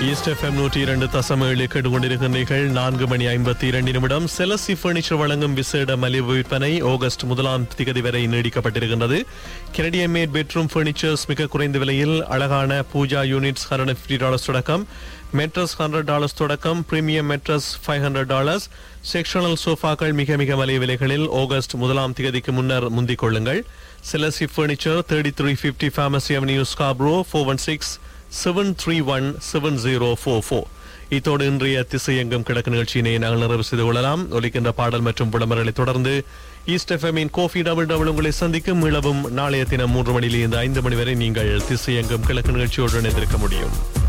east FM நூற்றி இரண்டு தசம ஏழு கேட்டுக்கொண்டிருக்கின்றீர்கள் நான்கு மணி ஐம்பத்தி இரண்டு நிமிடம் செலசி பர்னிச்சர் வழங்கும் விசேட மலிவு விற்பனை ஆகஸ்ட் முதலாம் திகதி வரை நீடிக்கப்பட்டிருக்கின்றது கெனடியன் மேட் பெட்ரூம் பர்னிச்சர்ஸ் மிக குறைந்த விலையில் அழகான pooja units hundred fifty dollars தொடக்கம் மெட்ரஸ் ஹண்ட்ரட் டாலர்ஸ் தொடக்கம் premium mattress five hundred dollars sectional சோஃபாக்கள் மிக மிக மலிவு விலைகளில் ஆகஸ்ட் முதலாம் திகதிக்கு முன்னர் முந்திக் கொள்ளுங்கள் செலசி furniture thirty three fifty pharmacy avenue Scarborough four one six seven three one seven zero four four இத்தோடு இன்றைய திசை எங்கும் கிழக்கு நிகழ்ச்சியினை நாங்கள் நிறைவு செய்து கொள்ளலாம் ஒலிக்கின்ற பாடல் மற்றும் விளம்பரங்களை தொடர்ந்து ஈஸ்ட் எஃப்எம்மின் கோஃபி டபுள் டபுள் உங்களை சந்திக்கும் மீளவும் நாளைய தினம் மூன்று மணியிலிருந்து ஐந்து மணி வரை நீங்கள் திசை எங்கும் கிழக்கு நிகழ்ச்சியோடு இணைந்திருக்க முடியும்